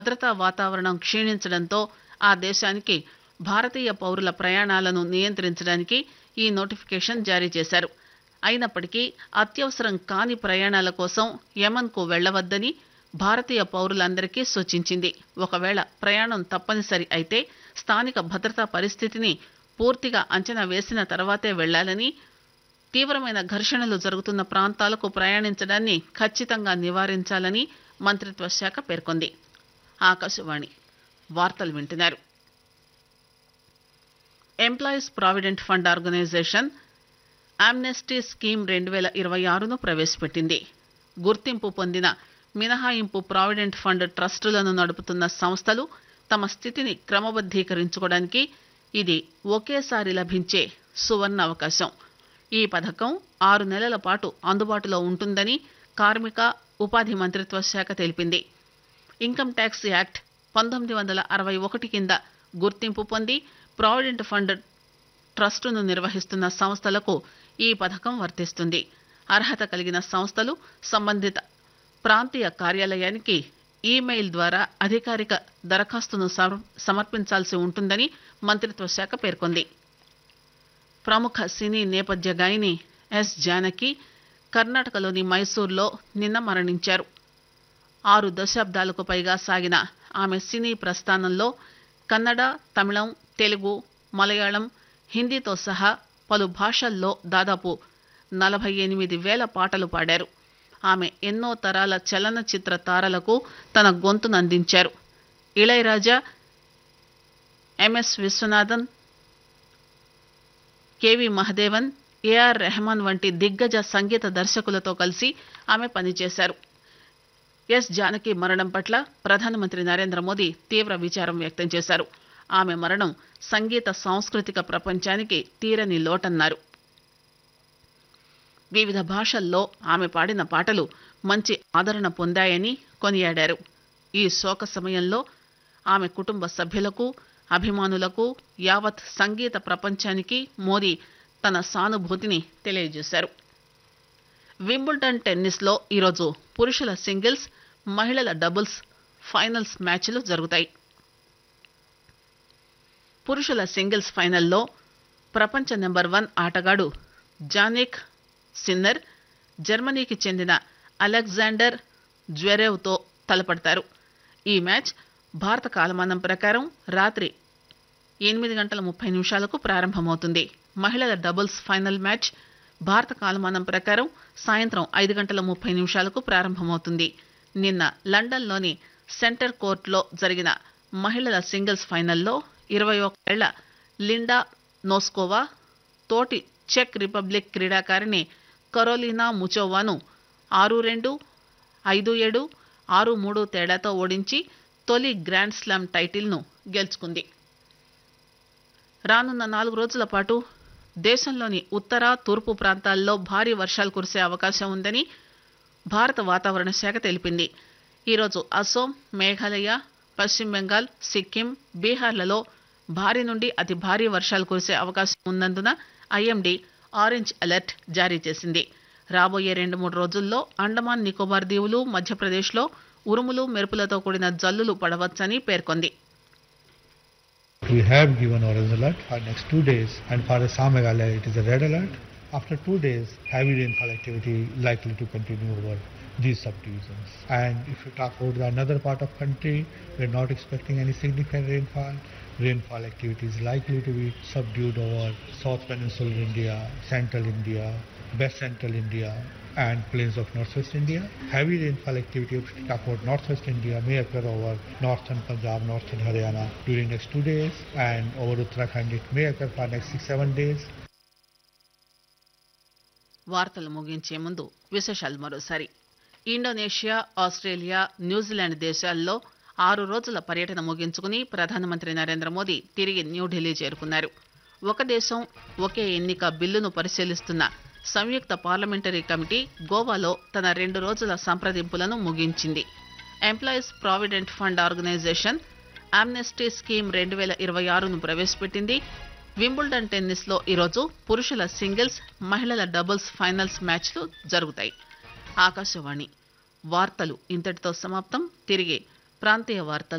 భద్రతా వాతావరణం క్షీణించడంతో ఆ దేశానికి భారతీయ పౌరుల ప్రయాణాలను నియంత్రించడానికి ఈ నోటిఫికేషన్ జారీ చేశారు అయినప్పటికీ అత్యవసరం కాని ప్రయాణాల కోసం యమన్కు వెళ్లవద్దని భారతీయ పౌరులందరికీ సూచించింది ఒకవేళ ప్రయాణం తప్పనిసరి అయితే స్థానిక భద్రతా పరిస్థితిని పూర్తిగా అంచనా వేసిన తర్వాతే వెళ్లాలని తీవ్రమైన ఘర్షణలు జరుగుతున్న ప్రాంతాలకు ప్రయాణించడాన్ని ఖచ్చితంగా నివారించాలని మంత్రిత్వ శాఖ పేర్కొంది ఆకాశవాణి వార్తలు వింటున్నారు employees provident fund organisation amnesty scheme రెండు వేల ఇరవై ఆరును ప్రవేశపెట్టింది గుర్తింపు పొందిన మినహాయింపు ప్రావిడెంట్ ఫండ్ ట్రస్టులను నడుపుతున్న సంస్థలు తమ స్థితిని క్రమబద్దీకరించుకోవడానికి ఇది ఒకేసారి లభించే సువర్ణ అవకాశం ఈ పథకం ఆరు నెలల పాటు అందుబాటులో ఉంటుందని కార్మిక ఉపాధి మంత్రిత్వ శాఖ తెలిపింది ఇన్కమ్ ట్యాక్స్ యాక్ట్ పంతొమ్మిది వందల అరవై ఒకటి కింద గుర్తింపు పొంది ప్రావిడెంట్ ఫండ్ ట్రస్టును నిర్వహిస్తున్న సంస్థలకు ఈ పథకం వర్తిస్తుంది అర్హత కలిగిన సంస్థలు సంబంధిత ప్రాంతీయ కార్యాలయానికి ఈమెయిల్ ద్వారా అధికారిక దరఖాస్తును సమ- సమర్పించాల్సి ఉంటుందని మంత్రిత్వ శాఖ పేర్కొంది ప్రముఖ సినీ నేపథ్య గాయని ఎస్ జానకి కర్ణాటకలోని మైసూర్లో నిన్న మరణించారు ఆరు దశాబ్దాలకు పైగా సాగిన ఆమె సినీ ప్రస్థానంలో కన్నడ తమిళం తెలుగు మలయాళం హిందీతో సహా పలు భాషల్లో దాదాపు నలభై ఎనిమిది వేల పాటలు పాడారు ఆమె ఎన్నో తరాల చలనచిత్ర తారలకు తన గొంతును అందించారు Ilaiyaraaja MS Viswanathan KV Mahadevan AR Rahman వంటి దిగ్గజ సంగీత దర్శకులతో కలిసి ఆమె పనిచేశారు ఎస్ జానకి మరణం పట్ల ప్రధానమంత్రి నరేంద్ర మోదీ తీవ్ర విచారం వ్యక్తం చేశారు ఆమె మరణం సంగీత సాంస్కృతిక ప్రపంచానికి తీరని లోటన్నారు వివిధ భాషల్లో ఆమె పాడిన పాటలు మంచి ఆదరణ పొందాయని కొనియాడారు ఈ శోక సమయంలో ఆమె కుటుంబ సభ్యులకు అభిమానులకు యావత్ సంగీత ప్రపంచానికి మోదీ తన సానుభూతిని తెలియజేశారు వింబుల్డన్ టెన్నిస్లో ఈరోజు పురుషుల సింగిల్స్ మహిళల డబుల్స్ ఫైనల్స్ మ్యాచ్లు జరుగుతాయి పురుషుల సింగిల్స్ ఫైనల్లో ప్రపంచ నెంబర్ వన్ ఆటగాడు జానిక్ సిన్నర్ జర్మనీకి చెందిన అలెగ్జాండర్ జ్వెరేవ్తో తలపడతారు ఈ మ్యాచ్ భారత కాలమానం ప్రకారం రాత్రి ఎనిమిది గంటల ముప్పై నిమిషాలకు ప్రారంభమవుతుంది మహిళల డబుల్స్ ఫైనల్ మ్యాచ్ భారత కాలమానం ప్రకారం సాయంత్రం ఐదు గంటల ముప్పై నిమిషాలకు ప్రారంభమవుతుంది నిన్న లండన్లోని సెంటర్ కోర్టులో జరిగిన మహిళల సింగిల్స్ ఫైనల్లో ఇరవై ఏళ్ల లిండా నోస్కోవా తోటి చెక్ రిపబ్లిక్ క్రీడాకారిణి కరోలినా ముచోవాను ఆరు రెండు ఐదు ఏడు ఆరు మూడు తేడాతో ఓడించి తొలి గ్రాండ్ స్లామ్ టైటిల్ను గెలుచుకుంది రానున్న నాలుగు రోజుల పాటు దేశంలోని ఉత్తర తూర్పు ప్రాంతాల్లో భారీ వర్షాలు కురిసే అవకాశం ఉందని భారత వాతావరణ శాఖ తెలిపింది ఈరోజు అసోం మేఘాలయ పశ్చిమ బెంగాల్ సిక్కిం బీహార్లలో భారీ నుండి అతి భారీ వర్షాలు కురిసే అవకాశం ఉన్నందున ఐఎండీ ఆరెంజ్ అలర్ట్ జారీ చేసింది రాబోయే రెండు మూడు రోజుల్లో అండమాన్ నికోబార్ దీవులు మధ్యప్రదేశ్లో ఉరుములు మెరుపులతో కూడిన జల్లులు పడవచ్చని పేర్కొంది We have given orange alert for next two days, and for Assam Meghalaya it is a red alert. After two days, heavy rainfall activity likely to continue over these subdivisions. And if you talk about the another part of country, we are not expecting any significant rainfall. Rainfall activity is likely to be subdued over South Peninsular India, Central India, West Central India, and plains of Northwest India. Heavy rainfall activity, if you talk about Northwest India, may occur over Northern Punjab, Northern Haryana during next two days, and over Uttarakhand it may occur for next six, seven days. వార్తలు ముగించే ముందు విశేషాలు మరోసారి Indonesia Australia New Zealand దేశాల్లో ఆరు రోజుల పర్యటన ముగించుకుని ప్రధానమంత్రి నరేంద్ర మోదీ తిరిగి న్యూఢిల్లీ చేరుకున్నారు ఒక దేశం ఒకే ఎన్నిక బిల్లును పరిశీలిస్తున్న సంయుక్త పార్లమెంటరీ కమిటీ గోవాలో తన రెండు రోజుల సంప్రదింపులను ముగించింది employees provident fund organisation amnesty scheme రెండు వేల ఇరవై ఆరును ప్రవేశపెట్టింది వింబుల్డన్ టెన్నిస్ లో ఈరోజు పురుషుల సింగిల్స్ మహిళల డబుల్స్ ఫైనల్స్ మ్యాచ్లు జరుగుతాయి ఆకాశవాణి వార్తలు ఇంతటితో సమాప్తం తిరిగి ప్రాంతీయ వార్తలు